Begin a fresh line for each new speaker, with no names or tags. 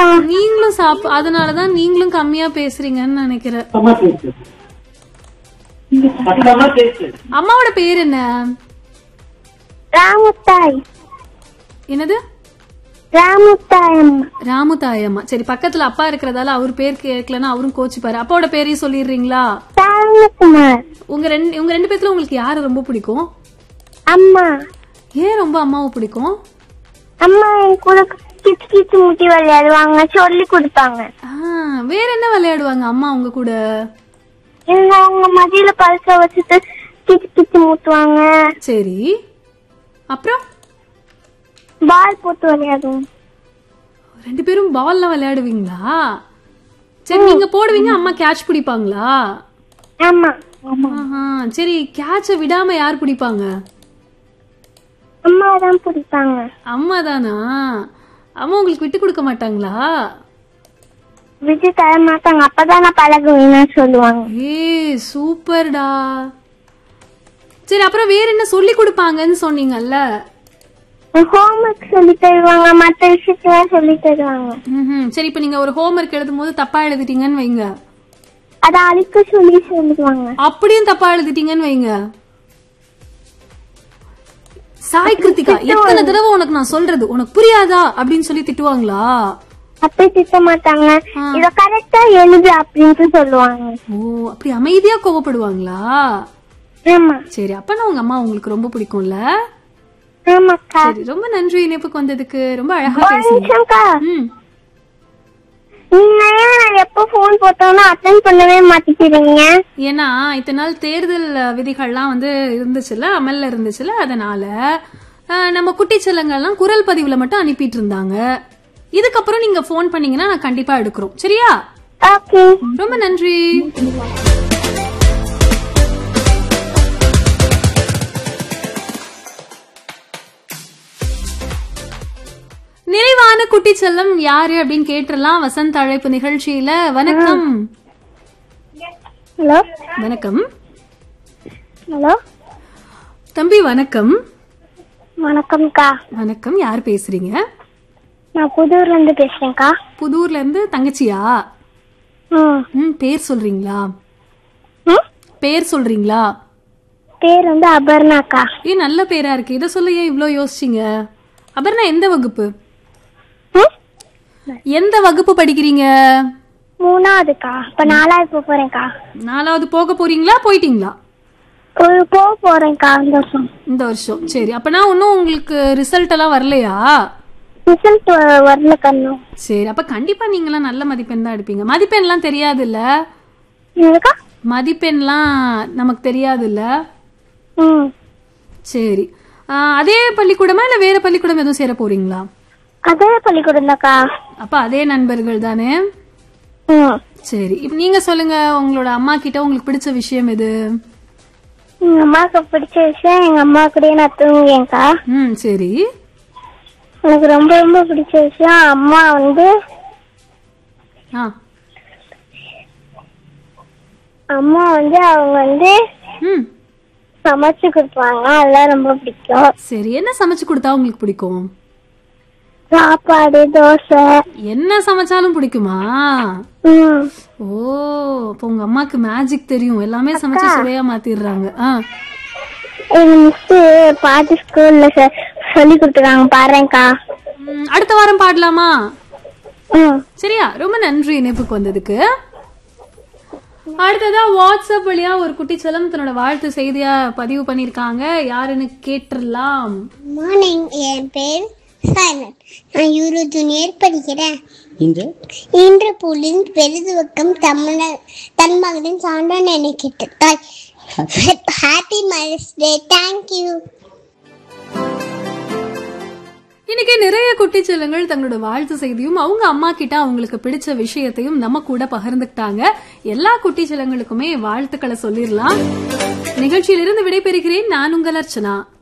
சாப்பிட்டேன்க்கா
நீங்களும் சாப் அதனாலதான் நீங்களும் கம்மியா பேசுறீங்கன்னு நினைக்கிறேன்
சத்தமா பேசு சத்தமா பேசு
அம்மாவோட பேர் என்ன
ராமுத்தாய்
என்னது
ராமுத்தாய் அம்மா
ராமு தாயம்மா சரி பக்கத்துல அப்பா இருக்கிறதால அவர் பேர் கேட்கலன்னா அவரும் கோச்சுப்பாரு அப்பாவோட பேரையும் சொல்லிடுறீங்களா
சரவணகுமார்
உங்க ரெண்டு உங்க ரெண்டு பேத்துல உங்களுக்கு யாரு ரொம்ப பிடிக்கும்
அம்மா
ஏன் ரொம்ப அம்மாவை பிடிக்கும்
அம்மா என் கூட கிச்சு கிச்சு முட்டி விளையாடுவாங்க சொல்லி கொடுப்பாங்க
ஆ, வேற என்ன விளையாடுவாங்க அம்மா உங்க கூட
இவங்க அவங்க மதியில பல்ச வச்சுட்டு கிச்சு கிச்சு மூட்டுவாங்க
சரி அப்புறம்
பால் போட்டு விளையாடுவோம்
ரெண்டு பேரும் பால்ல விளையாடுவீங்களா சரி நீங்க போடுவீங்க அம்மா கேட்ச் பிடிப்பாங்களா
ஆமா ஆமா
ஆஹா, சரி கேட்ச விடாம யார் பிடிப்பாங்க
அம்மா தான் பிடிப்பாங்க
அம்மா தானா அம்மா உங்களுக்கு விட்டு கொடுக்க மாட்டாங்களா
விட்டு தர மாட்டாங்க அப்பதான் நான் பழகுவேன்னு சொல்லுவாங்க
ஏய் சூப்பர்டா சரி அப்புறம் வேற என்ன சொல்லி கொடுப்பாங்கன்னு சொன்னீங்கல்ல
ஹோம்ஒர்க் சொல்லி தருவாங்க மத்த விஷயத்தெல்லாம் சொல்லி தருவாங்க
ம்ஹும். சரி இப்ப நீங்க ஒரு ஹோம்ஒர்க் எழுதும் போது தப்பா எழுதிட்டீங்கன்னு வைங்க
அத அழிக்க சொல்லி சொல்லுவாங்க
அப்படியும் தப்பா எழுதிட்டீங்கன்னு வைங்க சாய் கிருத்திகா எத்தனை தடவை உனக்கு நான் சொல்றது உனக்கு புரியாதா அப்படின்னு சொல்லி திட்டுவாங்களா
அப்படி திட்ட மாட்டாங்க இத கரெக்டா எழுது அப்படின்னு சொல்லுவாங்க
ஓ அப்படி அமைதியா கோவப்படுவாங்களா
ஆமா
சரி அப்பனா உங்க அம்மா உங்களுக்கு ரொம்ப பிடிக்கும்ல
ஆமாக்கா
சரி ரொம்ப நன்றி இணைப்புக்கு வந்ததுக்கு ரொம்ப அழகா
ஒரு
பேசுங்க
நிமிஷம்க்கா
ம்
நீங்க ஏன் நான் எப்ப போன் போட்டோம்னா அட்டன் பண்ணவே மாட்டேங்கிறீங்க
ஏன்னா இத்தனை நாள் தேர்தல் அஹ், விதிகள்லாம் வந்து இருந்துச்சுல்ல அமல்ல இருந்துச்சுல்ல அதனால அஹ், நம்ம குட்டி செல்லங்கள்லாம் குரல் பதிவுல மட்டும் அனுப்பிட்டு இருந்தாங்க இதுக்கப்புறம் நீங்க ஃபோன் பண்ணீங்கன்னா நான் கண்டிப்பா எடுக்கிறோம் சரியா
ஓகே
ரொம்ப நன்றி நிறைவான குட்டி செல்லம் யாரு அப்படின்னு கேட்டுறலாம் வசந்த் அழைப்பு நிகழ்ச்சியில வணக்கம்
ஹலோ
வணக்கம்
ஹலோ
தம்பி வணக்கம்
வணக்கம்க்கா
வணக்கம் யார் பேசுறீங்க
நான் புதூர்ல இருந்து பேசுறேன்க்கா
புதூர்ல இருந்து தங்கச்சியா
ம்
ம் பேர் சொல்றீங்களா
ம்?
பேர் சொல்றீங்களா
பேர் வந்து அபர்ணாக்கா
ஏ நல்ல பேரா இருக்கு இத சொல்ல ஏன் இவ்ளோ யோசிச்சீங்க அபர்ணா எந்த வகுப்பு
ம்?
எந்த வகுப்பு படிக்கிறீங்க
மூணாவதுக்கா இப்ப நாலாவது போக போறேன்க்கா
நாலாவது போக போறீங்களா போயிட்டீங்களா
ஒரு போக போறேன்க்கா இந்த வருஷம்
இந்த வருஷம் சரி அப்பனா இன்னும் உங்களுக்கு ரிசல்ட் எல்லாம் வரலையா
ரிசல்ட் வரல கண்ணு
சரி அப்ப கண்டிப்பா நீங்களாம் நல்ல மதிப்பெண் தான் எடுப்பீங்க மதிப்பெண்லாம் தெரியாதுல்ல
என்னக்கா
மதிப்பெண்லாம் நமக்கு தெரியாதுல்ல
ம்
சரி ஆ, அதே பள்ளிக்கூடமா இல்ல வேற பள்ளிக்கூடம் எதுவும் சேர போறீங்களா
அதே பள்ளிக்கூடம் தான்க்கா
அப்ப அதே நண்பர்கள் தானே
ம்
சரி இப்ப நீங்க சொல்லுங்க உங்களோட அம்மா கிட்ட உங்களுக்கு பிடிச்ச விஷயம் எது
எங்க அம்மாவுக்கு பிடிச்ச விஷயம் எங்க அம்மா கூடயே நான் தூங்குவேன்க்கா
ம் சரி
எனக்கு ரொம்ப ரொம்ப பிடிச்ச விஷயம் அம்மா வந்து
ஆ
அம்மா வந்து அவங்க வந்து
ம்
சமைச்சு கொடுப்பாங்க அதெல்லாம் ரொம்ப பிடிக்கும்
சரி என்ன சமைச்சு கொடுத்தா உங்களுக்கு பிடிக்கும்
சாப்பாடு தோசை
என்ன சமைச்சாலும் பிடிக்குமா
ம்
ஓ அப்போ உங்க அம்மாக்கு மேஜிக் தெரியும் எல்லாமே சமைச்சு சுவையா மாத்திடுறாங்க ஆ
எங்க மிஸ் பாட்டு ஸ்கூல்ல சொல்லி கொடுத்துருக்காங்க பாருங்கக்கா
ம், அடுத்த வாரம் பாடலாமா
ம்
சரியா ரொம்ப நன்றி இணைப்புக்கு வந்ததுக்கு அடுத்ததா வாட்ஸ்அப் வழியா ஒரு குட்டி செல்லம் தன்னோட வாழ்த்து செய்தியா பதிவு பண்ணிருக்காங்க யாருன்னு கேட்டுறலாம்
மார்னிங் என் பேர் சைலன் நான் யூரோ ஜூனியர் படிக்கிறேன்
இன்று
இன்று புலின் பெரிதுவக்கம் தமிழ தன் மகனின் சான்றன் என கேட்டாய் ஹாப்பி மதர்ஸ் டே தேங்க்யூ
இன்னைக்கு நிறைய குட்டி செல்லங்கள் தங்களோட வாழ்த்து செய்தியும் அவங்க அம்மா கிட்ட அவங்களுக்கு பிடிச்ச விஷயத்தையும் நம்ம கூட பகிர்ந்துக்கிட்டாங்க எல்லா குட்டி செல்லங்களுக்குமே வாழ்த்துக்களை சொல்லிடலாம் நிகழ்ச்சியிலிருந்து விடைபெறுகிறேன் நான் உங்கள் அர்ச்சனா